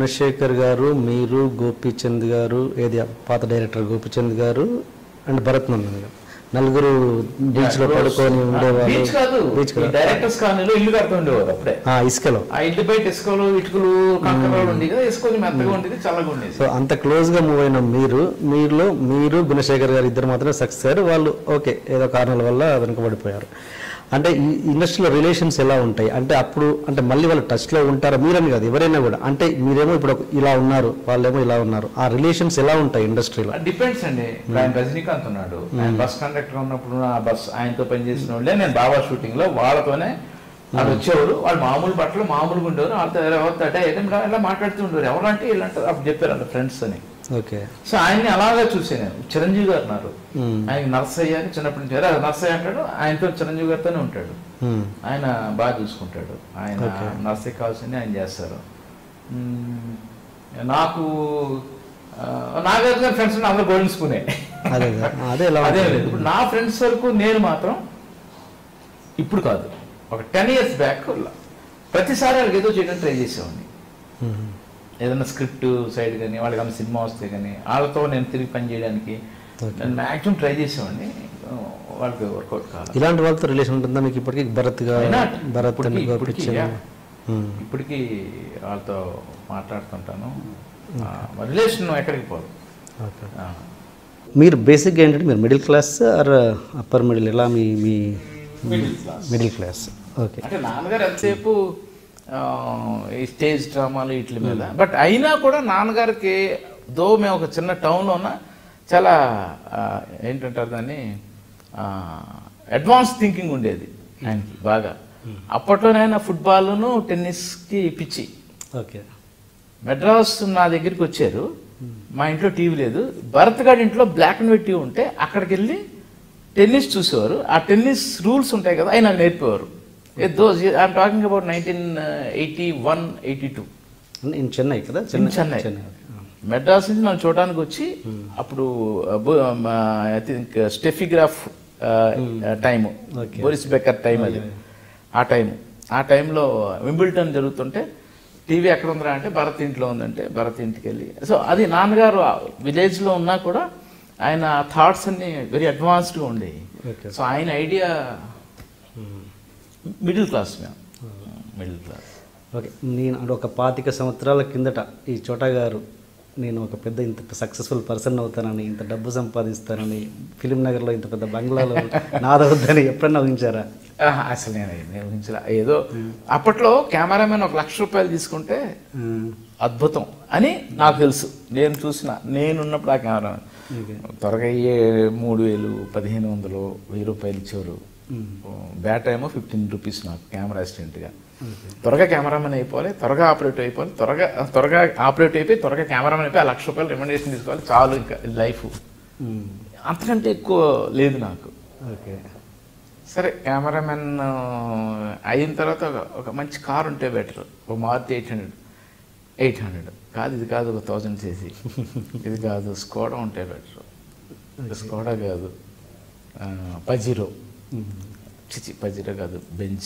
గుణశేఖర్ గారు మీరు గోపీచంద్ గారు ఏది పాత డైరెక్టర్ గోపీచంద్ గారు అండ్ భరత్ నందన్ గారు నలుగురు బీచ్ లో పడుకొని ఉండేవాళ్ళు బీచ్ కాదు బీచ్ ఈ డైరెక్టర్స్ కాలనీలో ఇల్లు కడుతూ ఉండేవారు అప్పుడే ఆ ఇసుకలో ఆ ఇంటి బయట ఇసుకలు ఇటుకలు కంకరాలు ఉండేది కదా ఇసుక కొంచెం మెత్తగా ఉండేది చల్లగా ఉండేది సో అంత క్లోజ్ గా మూవ్ అయిన మీరు మీరులో మీరు గుణశేఖర్ గారు ఇద్దరు మాత్రమే సక్సెస్ అయ్యారు వాళ్ళు ఓకే ఏదో కారణాల వల్ల వెనుకబడిపోయారు అంటే ఈ ఇండస్ట్రీలో రిలేషన్స్ ఎలా ఉంటాయి అంటే అప్పుడు అంటే మళ్ళీ వాళ్ళు టచ్ లో ఉంటారా మీరని కాదు ఎవరైనా కూడా అంటే మీరేమో ఇప్పుడు ఒక- ఇలా ఉన్నారు వాళ్ళేమో ఇలా ఉన్నారు ఆ రిలేషన్స్ ఎలా ఉంటాయి ఇండస్ట్రీలో డిపెండ్స్ అండి ఇప్పుడు ఆయన రజనీకాంత్ ఉన్నాడు ఆయన బస్ కండక్టర్ ఉన్నప్పుడు ఆ బస్ ఆయనతో పనిచేసిన వాళ్ళే నేను బాబా షూటింగ్ లో వాళ్ళతోనే వాళ్ళు వచ్చేవారు వాళ్ళు మామూలు బట్టలు మామూలుగా ఉండేవారు వాళ్ళతో ఎవరితో అంటే ఇలా మాట్లాడుతూ ఉండేవారు ఎవరంటే వీళ్ళంటారు అప్పుడు చెప్పారు వాళ్ళ ఫ్రెండ్స్ అని ఓకే సో ఆయన్ని అలాగే చూసాను నేను చిరంజీవి గారు ఉన్నారు మ్మ్. ఆయన నర్సయ్య అని చిన్నప్పటి నుంచి "అరే, నర్సయ్య అంటాడు ఆయనతో చిరంజీవి గారితోనే ఉంటాడు మ్మ్. ఆయన బాగా చూసుకుంటాడు ఆయన నర్సయ్య కావాల్సింది ఆయన చేస్తారు మ్మ్. నాకు ఆ, నాగార్జున ఫ్రెండ్స్ అందరూ గోల్డెన్ స్పూనే అదే అదే. అదే ఎలా అదే ఉంటుంది? లేదు ఇప్పుడు నా ఫ్రెండ్స్ వరకు నేను మాత్రం ఇప్పుడు కాదు ఒక టెన్ ఇయర్స్ బ్యాక్ ప్రతిసారి వాళ్ళకి ఏదో చేయడం ట్రై చేసేవాడిని మ్మ్. ఏదైనా స్క్రిప్ట్ సైడ్ కానీ వాళ్ళకి ఏమైనా సినిమా వస్తే కానీ వాళ్ళతో నేను తిరిగి పని చేయడానికి Okay. నేను మ్యాక్సిమం ట్రై చేసేవాడిని వాళ్ళకి వర్కౌట్ కావాలి ఇలాంటి వాళ్ళతో రిలేషన్ ఉంటుందా మీకు ఇప్పటికీ భరత్ గా Why not? భరత్ ఇప్పటికీ- అండ్ ఇప్పటికీ, గోపిచంద్ yeah. మ్మ్. ఇప్పటికీ వాళ్ళతో మాట్లాడుతుంటాను రిలేషన్ ఎక్కడికి పోదు ఓకే ఆ. మీరు బేసిక్గా ఏంటంటే మీరు middle class or upper middle ఎలా మీ మీ Middle class. Middle class okay అంటే నాన్నగారు ఎంతసేపు ఆ, ఈ స్టేజ్ డ్రామాలు వీటి మీద బట్ అయినా కూడా నాన్నగారికి దో మేము ఒక చిన్న టౌన్లో ఉన్న చాలా ఆ, ఏంటంటారు దాన్ని అడ్వాన్స్ థింకింగ్ ఉండేది ఆయనకి బాగా అప్పట్లోనైనా ఫుట్బాల్ను టెన్నిస్కి పిచ్చి ఓకే మెడ్రాస్ నా దగ్గరికి వచ్చారు మా ఇంట్లో టీవీ లేదు భరత్ గారి ఇంట్లో బ్లాక్ అండ్ వైట్ టీవీ ఉంటే అక్కడికి వెళ్ళి టెన్నిస్ చూసేవారు ఆ టెన్నిస్ రూల్స్ ఉంటాయి కదా ఆయన నేర్పేవారు those I'm talking about nineteen eighty one eighty two in Chennai కదా చెన్నై మెడ్రాస్ నుంచి నన్ను చూడడానికి వచ్చి అప్పుడు I think Steffi Graf time Okay. Boris Becker time అది ఆ టైం ఆ టైంలో వింబుల్టన్ జరుగుతుంటే టీవీ ఎక్కడ ఉందిరా అంటే భరత్ ఇంట్లో ఉందంటే భరత్ ఇంటికి వెళ్ళి సో అది నాన్నగారు విలేజ్లో ఉన్నా కూడా ఆయన థాట్స్ అన్ని వెరీ అడ్వాన్స్డ్గా ఉండేవి Okay. సో ఆయన ఐడియా మిడిల్ క్లాస్ మేము మిడిల్ క్లాస్ ఓకే నేను అంటే ఒక పాతిక సంవత్సరాల కిందట ఈ చోటా గారు నేను ఒక పెద్ద ఇంత సక్సెస్ఫుల్ పర్సన్ అవుతానని ఇంత డబ్బు సంపాదిస్తానని ఫిలిం నగర్లో ఇంత పెద్ద బంగ్లాలో నాదవుద్దని ఎప్పుడన్నా ఊహించారా ఆహా, అసలు నేను నేను ఊహించలే ఏదో అప్పట్లో కెమెరామెన్ ఒక లక్ష రూపాయలు తీసుకుంటే అద్భుతం అని నాకు తెలుసు నేను చూసిన నేనున్నప్పుడు ఆ కెమెరామెన్ త్వరగా అయ్యే మూడు వేలు పదిహేను వందలు వెయ్యి రూపాయలు ఇచ్చేవారు బ్యాట్ ఏమో ఫిఫ్టీన్ రూపీస్ నాకు కెమెరా అసిస్టెంట్గా త్వరగా కెమెరామెన్ అయిపోవాలి త్వరగా ఆపరేట్ అయిపోవాలి త్వరగా త్వరగా ఆపరేట్ అయిపోయి త్వరగా కెమెరామెన్ అయిపోయి ఆ లక్ష రూపాయలు రికమెండేషన్ తీసుకోవాలి చాలు ఇంకా లైఫ్ అంతకంటే ఎక్కువ లేదు నాకు ఓకే సరే కెమెరామెన్ ఆ, అయిన తర్వాత ఒక- ఒక మంచి కార్ ఉంటే బెటర్ ఒక Maruti eight hundred eight hundred కాదు ఇది కాదు ఒక థౌజండ్ చేసి ఇది కాదు స్కోడా ఉంటే బెటర్ స్కోడా కాదు ఆ, పజీరో చిచి పజీరో కాదు బెంచ్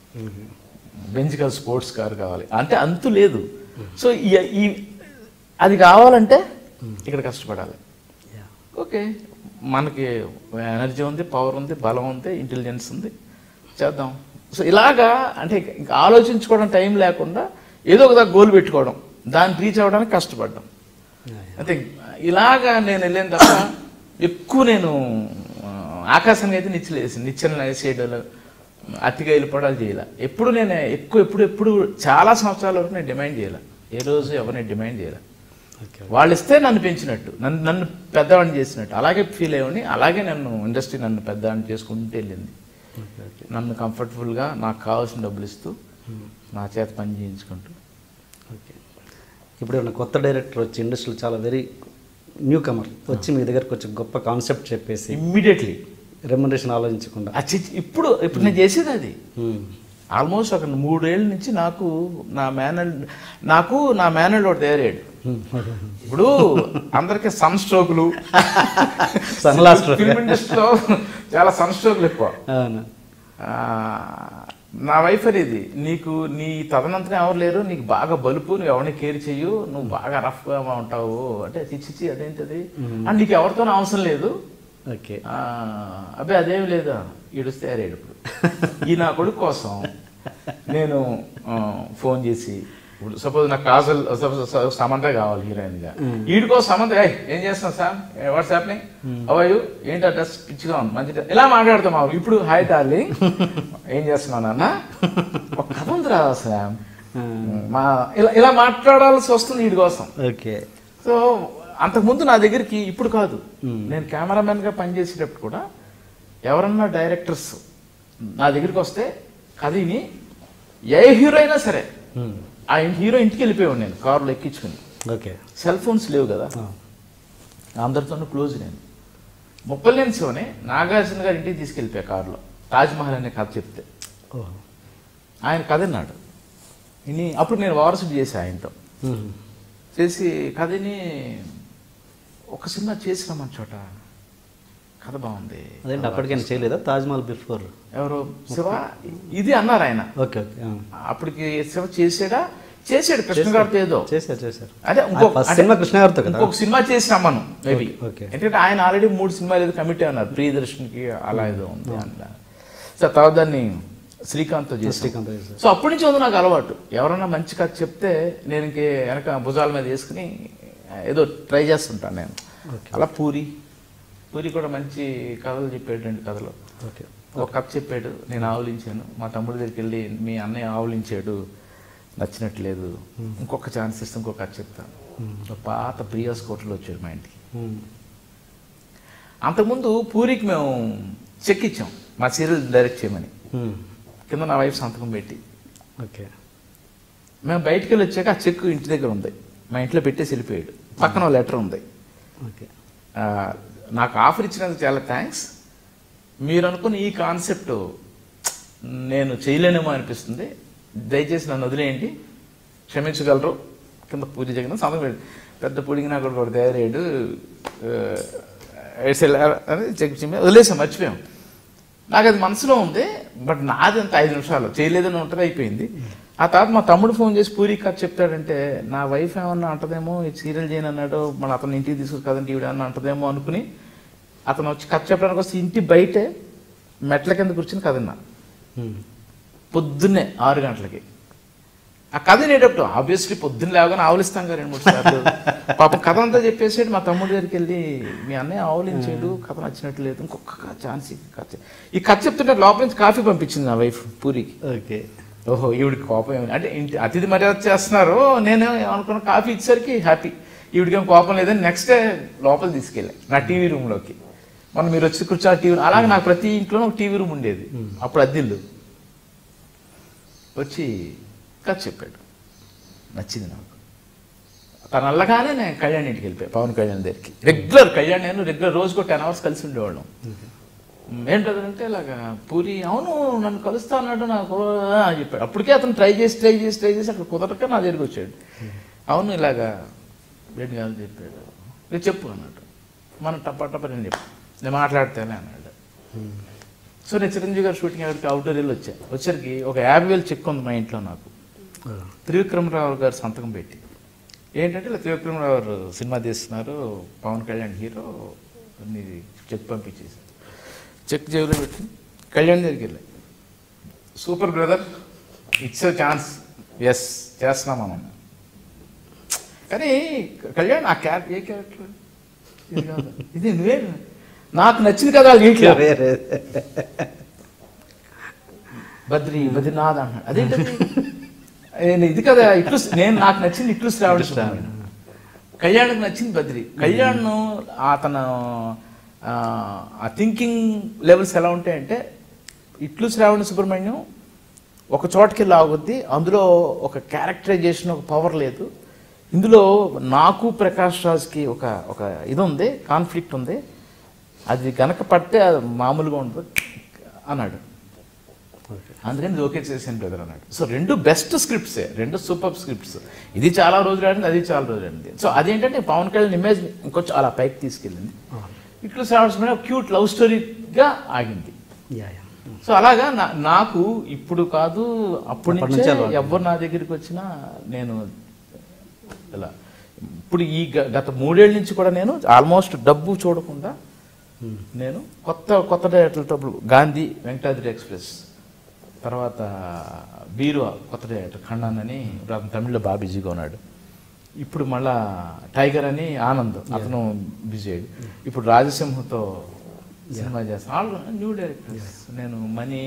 బెంచ్ కాదు స్పోర్ట్స్ కార్ కావాలి అంటే అంతు లేదు సో ఈ- ఈ అది కావాలంటే ఇక్కడ కష్టపడాలి ఓకే మనకి ఎనర్జీ ఉంది పవర్ ఉంది బలం ఉంది ఇంటెలిజెన్స్ ఉంది చేద్దాం సో ఇలాగా అంటే ఇంకా ఆలోచించుకోవడం టైం లేకుండా ఏదో ఒక గోల్ పెట్టుకోవడం దాన్ని రీచ్ అవ్వడానికి కష్టపడ్డాం అయితే ఇలాగా నేను వెళ్ళిన తప్ప ఎక్కువ నేను ఆ, ఆకాశాన్ని అయితే నిచ్చలేసి నిచ్చెన వేసేయడాలు అతిగా వెళ్ళిపోవడాలు చేయాలి ఎప్పుడు నేను ఎక్కువ ఎప్పుడు ఎప్పుడు చాలా సంవత్సరాల వరకు నేను డిమాండ్ చేయాలి ఏ రోజు ఎవరిని డిమాండ్ చేయాలి ఓకే వాళ్ళు ఇస్తే నన్ను పెంచినట్టు నన్ను నన్ను పెద్దవాడిని చేసినట్టు అలాగే ఫీల్ అయ్యి అలాగే నన్ను ఇండస్ట్రీ నన్ను పెద్దవాడిని చేసుకుంటూ వెళ్ళింది నన్ను కంఫర్టబుల్గా నాకు కావాల్సిన డబ్బులు ఇస్తూ నా చేత పని చేయించుకుంటూ ఓకే ఇప్పుడు ఏమైనా కొత్త డైరెక్టర్ వచ్చి ఇండస్ట్రీలో చాలా వెరీ న్యూ కమర్ వచ్చి మీ దగ్గరకు వచ్చి గొప్ప కాన్సెప్ట్ చెప్పేసి ఇమ్మీడియట్లీ రెమ్యునరేషన్ ఆలోచించకుండా ఇప్పుడు ఇప్పుడు నేను చేసేది అది Hmm. ఆల్మోస్ట్ ఒక మూడేళ్ళ నుంచి నాకు నా మేనల్ నాకు నా మేనల్ ఒకటి తయారయ్యాడు ఇప్పుడు అందరికీ సన్ స్ట్రోకులు Sun stroke. ఫిల్మ్ ఇండస్ట్రీలో చాలా సన్ స్ట్రోకులు ఎక్కువ అవును ఆ, నా వైఫ్ అనేది నీకు నీ తదనంతరం ఎవరు లేరు నీకు బాగా బలుపు నువ్వు ఎవరిని కేర్ చెయ్యు నువ్వు బాగా రఫ్గా ఉంటావు అంటే చిచ్చిచి అదేంటది అండ్ నీకు ఎవరితోనూ అవసరం లేదు ఓకే ఆ, అబ్బే అదేం లేదు ఈడుస్తే అరేడు ఇప్పుడు ఈ నా కొడుకు కోసం నేను ఆ, ఫోన్ చేసి ఇప్పుడు సపోజ్ నాకు కాజల్ సపోజ్ సమంత కావాలి హీరోయిన్ గా వీడికో సమంత "ఏయ్, ఏం చేస్తున్నావు సామ్ వాట్స్ హ్యాప్నింగ్ అవయ్యు ఏంటి డ్రెస్ పిచ్చిగా ఉంది మంచి dress." ఇలా మాట్లాడతాం మాకు ఇప్పుడు హాయ్ డార్లింగ్ ఏం చేస్తున్నావు నాన్న ఒక కథ ఉందిరా సామ్ మా ఇలా ఇలా మాట్లాడాల్సి వస్తుంది వీడి కోసం ఓకే సో అంతకుముందు నా దగ్గరికి ఇప్పుడు కాదు నేను కెమెరామెన్ గా పనిచేసేటప్పుడు కూడా ఎవరన్నా డైరెక్టర్స్ నా దగ్గరికి వస్తే కథని ఏ హీరో అయినా సరే ఆ హీరో ఇంటికి వెళ్ళిపోయాడు నేను కారులో ఎక్కించుకుని ఓకే సెల్ ఫోన్స్ లేవు కదా అందరితోనూ క్లోజ్ నేను ముప్పలేని శివని నాగార్జున గారి ఇంటికి తీసుకెళ్ళిపోయా కారులో తాజ్మహల్ అనే కథ చెప్తే ఓహో ఆయన కథ విన్నాడు ఇని అప్పుడు నేను వారసుడు చేశా ఆయనతో చేసి కథని ఒక సినిమా చేసినామని చోట కథ బాగుంది అదేంటి అప్పటికైనా చేయలేదా తాజ్మహల్ బిఫోర్ ఎవరు శివ ఇది అన్నారు ఆయన ఓకే ఓకే ఆ. అప్పటికి శివ చేసాడా చేసాడు కృష్ణ గారితో ఏదో చేశారు చేశారు అదే ఇంకొక ఫస్ట్ అంటే సినిమా కృష్ణ గారితో కదా ఇంకొక సినిమా చేసినాం మనం మేబీ ఓకే, ఓకే. ఎందుకంటే ఆయన ఆల్రెడీ మూడు సినిమాలు ఏదో కమిట్ అన్నారు ప్రియదర్శన్కి అలా ఏదో ఉంది అన్న సో తర్వాత దాన్ని శ్రీకాంత్తో చేసి శ్రీకాంత్ చేశారు సో అప్పటి నుంచి ఉంది నాకు అలవాటు ఎవరన్నా మంచి కథ చెప్తే నేను ఇంకే వెనక భుజాల మీద వేసుకుని ఏదో ట్రై చేస్తుంటాను నేను అలా పూరి పూరి కూడా మంచి కథలు చెప్పాడు రెండు కథలు ఓకే ఒక కథ చెప్పాడు నేను ఆవులించాను మా తమ్ముడి దగ్గరికి వెళ్ళి మీ అన్నయ్య ఆవులించాడు నచ్చినట్లేదు ఇంకొక ఛాన్స్ ఇస్తే ఇంకొక కథ చెప్తాను ఒక పాత ప్రియాస్ కోటలో వచ్చాడు మా ఇంటికి ఉమ్. అంతకుముందు పూరికి మేము చెక్ ఇచ్చాం మా సీరియల్ డైరెక్ట్ చేయమని ఉమ్. కింద నా వైఫ్ సంతకం పెట్టి ఓకే మేము బయటికి వెళ్ళి వచ్చాక ఆ చెక్ ఇంటి దగ్గర ఉంది మా ఇంట్లో పెట్టేసి వెళ్ళిపోయాడు పక్కన లెటర్ ఉంది ఓకే ఆ, నాకు ఆఫర్ ఇచ్చినందుకు చాలా థ్యాంక్స్ మీరు అనుకున్న ఈ కాన్సెప్ట్ నేను చేయలేనేమో అనిపిస్తుంది దయచేసి నన్ను వదిలేయండి క్షమించగలరు కింద పూజ జగన్ సంతకం పెట్టి పెద్ద పూడికి నాకు ఒకటి తయారయ్యాడు అని చెక్ చెప్పి వదిలేసాం మర్చిపోయాం నాకు అది మనసులో ఉంది బట్ నాది అంత ఐదు నిమిషాలు చేయలేదని ఉంటుంది అయిపోయింది ఆ తర్వాత మా తమ్ముడు ఫోన్ చేసి పూరి కథ చెప్తాడంటే నా వైఫ్ ఏమన్నా అంటదేమో ఈ సీరియల్ చేయను అన్నాడు మన అతను ఇంటికి తీసుకుని కదండి ఈవిడ అన్న అంటదేమో అనుకుని అతను వచ్చి కథ చెప్పడానికి వస్తే ఇంటి బయటే మెట్ల కింద కూర్చుని కథ విన్నా ఉమ్. పొద్దున్నే ఆరు గంటలకి ఆ కథ వినేటప్పుడు ఆబ్వియస్లీ పొద్దున్న లేవగానే ఆవులిస్తాం కదా రెండు మూడు సార్లు పాపం కథ అంతా చెప్పేసాడు మా తమ్ముడి దగ్గరికి వెళ్ళి మీ అన్నయ్య ఆవులించాడు కథ నచ్చినట్టు లేదు ఇంకొక ఛాన్స్ ఈ కథ చెప్-" ఈ కథ చెప్తుంటే లోపల నుంచి కాఫీ పంపించింది నా వైఫ్ పూరికి ఓకే ఓహో ఈవిడికి కోపం ఏమి అంటే ఇంటి అతిథి మర్యాద చేస్తున్నారు నేను అనుకున్న కాఫీ ఇచ్చేసరికి హ్యాపీ ఈవిడికి ఏం కోపం లేదని నెక్స్ట్ డే లోపల తీసుకెళ్ళాను నా టీవీ రూమ్లోకి మొన్న మీరు వచ్చి కూర్చొని టీవీ అలాగే నాకు ప్రతి ఇంట్లోనూ ఒక టీవీ రూమ్ ఉండేది అప్పుడు అద్దిల్లు వచ్చి కథ చెప్పాడు నచ్చింది నాకు తను అల్లగానే నేను కళ్యాణ్ ఇంటికి వెళ్ళిపోయాను పవన్ కళ్యాణ్ దగ్గరికి రెగ్యులర్ కళ్యాణ్ నేను రెగ్యులర్ రోజుకో టెన్ అవర్స్ కలిసి ఉండేవాళ్ళం ఏంటంటే ఇలాగా పూరి అవును నన్ను కలుస్తా అన్నాడు నాకు ఆ అని చెప్పాడు అప్పటికే అతను ట్రై చేసి ట్రై చేసి ట్రై చేసి అక్కడ కుదరక నా దగ్గరికి వచ్చాడు అవును ఇలాగా ఏంటి కాదు చెప్పాడు "ఇది చెప్పు అన్నాడు మనం టప్ప టప్ప నేను చెప్పు నేను మాట్లాడితేనే అన్నాడు సో నేను చిరంజీవి గారు షూటింగ్ అక్కడికి అవుట్డోర్ వెళ్ళి వచ్చా వచ్చరికి ఒక యాభై వేలు చెక్ ఉంది మా ఇంట్లో నాకు త్రివిక్రమరావు గారు సంతకం పెట్టి ఏంటంటే ఇలా త్రివిక్రమరావు గారు సినిమా తీస్తున్నారు పవన్ కళ్యాణ్ హీరో నీది చెక్ పంపించేసి చెక్ జేబులో పెట్టి కళ్యాణ్ దగ్గరికి వెళ్ళాయి super brother it's chance yes చేస్తున్నాం మనం కానీ కళ్యాణ్ ఆ క్యారెక్టర్ ఏ క్యారెక్టర్ ఇది కాదు. ఇది నువ్వే నాకు నచ్చింది కదా ఇంట్లో వేరే బద్రి బద్రీనాథ్ అన్నాడు అదేంటది నేను ఇది కదా ఇట్లు నేను నాకు నచ్చింది ఇట్లు శ్రావణ స్వామి కళ్యాణ్కి నచ్చింది బద్రి కళ్యాణ్ అతను ఆ, ఆ థింకింగ్ లెవెల్స్ ఎలా ఉంటాయంటే ఇట్లు శ్రావణ సుబ్రహ్మణ్యం ఒక చోటకి లాగుద్ది అందులో ఒక క్యారెక్టరైజేషన్ ఒక పవర్ లేదు ఇందులో నాకు ప్రకాష్ రాజ్కి ఒక ఒక ఇది ఉంది కాన్ఫ్లిక్ట్ ఉంది అది గనక పడితే అది మామూలుగా ఉండదు అన్నాడు అందుకని ఇది ఓకే చేసాను బ్రదర్ అన్నాడు సో రెండు బెస్ట్ స్క్రిప్ట్సే రెండు సూపర్ స్క్రిప్ట్స్ ఇది చాలా రోజులు ఆడింది అది చాలా రోజులు ఆడింది సో అదేంటంటే పవన్ కళ్యాణ్ ఇమేజ్ ఇంకొంచెం అలా పైకి తీసుకెళ్ళింది ఇట్లా సాడ్స్ మీద క్యూట్ లవ్ స్టోరీగా ఆగింది యా యా సో అలాగా నా నాకు ఇప్పుడు కాదు అప్పటి అప్పటి నుంచే నుంచే అలవాటు. ఎవరు నా దగ్గరికి వచ్చినా నేను ఇలా ఇప్పుడు ఈ గ- గత మూడేళ్ళ నుంచి కూడా నేను ఆల్మోస్ట్ డబ్బు చూడకుండా నేను కొత్త కొత్త డైరెక్టర్లతో ఇప్పుడు గాంధీ వెంకటాద్రి ఎక్స్ప్రెస్ తర్వాత బీరువా కొత్త డైరెక్టర్ ఖండాన్ అని ఇప్పుడు అతను తమిళ్లో బాగా బిజీగా ఉన్నాడు ఇప్పుడు మళ్ళా టైగర్ అని ఆనంద్ అతను బిజీ అయ్యాడు ఇప్పుడు రాజసింహతో సినిమా చేస్తాను ఆల్ న్యూ డైరెక్టర్స్ నేను మనీ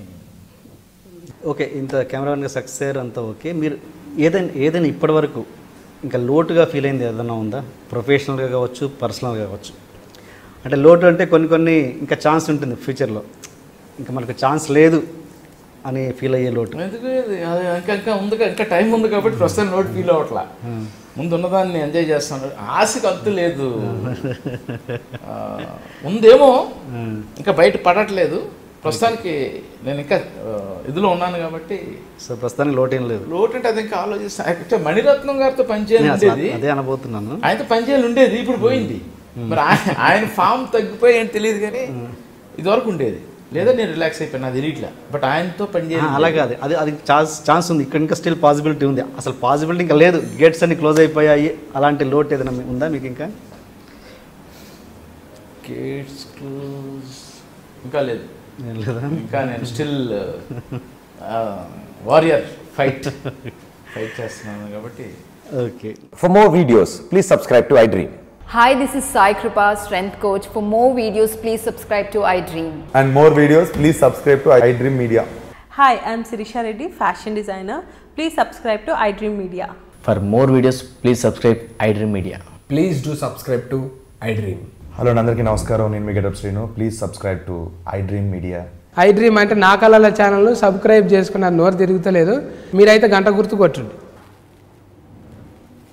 ఓకే ఇంత కెమెరామెన్గా సక్సెస్ అయ్యారు అంతా ఓకే మీరు ఏదైనా ఏదైనా ఇప్పటివరకు ఇంకా లోటుగా ఫీల్ అయింది ఏదైనా ఉందా ప్రొఫెషనల్గా కావచ్చు పర్సనల్గా కావచ్చు అంటే లోటు అంటే కొన్ని కొన్ని ఇంకా ఛాన్స్ ఉంటుంది ఫ్యూచర్లో ఇంకా మనకు ఛాన్స్ లేదు అని ఫీల్ అయ్యే లోటు ఎందుకు ఇది? అది ఇంకా ఇంకా ఉంది కా- ఇంకా టైం ఉంది కాబట్టి ప్రస్తుతం నోట్ ఫీల్ అవ్వట్లా ముందు ఉన్నదాన్ని ఎంజాయ్ చేస్తాను ఆశకు అంతు లేదు ఆ, ఉందేమో ఇంకా బయట పడట్లేదు ప్రస్తుతానికి నేను ఇంకా ఆ, ఇదిలో ఉన్నాను కాబట్టి సో ప్రస్తుతానికి లోటు ఏం లేదు లోటు అంటే అది ఇంకా ఆలోచిస్తాను యాక్చువల్లీ మణిరత్నం గారితో పనిచేయాలి నేను అసలు ఉండేది అదే అనబోతున్నాను ఆయనతో పనిచేయాలి ఉండేది ఇప్పుడు పోయింది మరి ఆయన ఆయన ఫామ్ తగ్గిపోయి ఏంటి తెలియదు కానీ ఇదివరకు ఉండేది లేదా నేను రిలాక్స్ అయిపోయినా అది తెలియట్లే బట్ ఆయనతో ఆ, పనిచేయాలి అలా కాదు అది అది ఛాన్స్ ఛాన్స్ ఉంది ఇక్కడ ఇంకా స్టిల్ పాసిబిలిటీ ఉంది అసలు పాసిబిలిటీ ఇంకా లేదు గేట్స్ అన్ని క్లోజ్ అయిపోయాయి అలాంటి లోటు ఏదైనా మీ- ఉందా మీకు ఇంకా గేట్స్ క్లోజ్ ఇంకా లేదు ఏం లేదా ఇంకా నేను స్టిల్ వారియర్ ఫైట్ ఫైట్ చేస్తున్నాను కాబట్టి okay For more videos, please subscribe to iDream. Hi, this is Sai Kripa, strength coach. For more videos, please subscribe to iDream. and more videos, please subscribe to iDream Media. Hi, I'm Sirisha Reddy, fashion designer. Please subscribe to iDream Media. For more videos, please subscribe iDream Media. Please do subscribe to iDream. హలో అందరికీ నమస్కారం నేను మీ getup Srinu please subscribe to iDream media I dream అంటే నా కళల ఛానల్ను subscribe చేసుకున్న నోరు తిరుగుతలేదు మీరైతే గంట గుర్తు కొట్టండి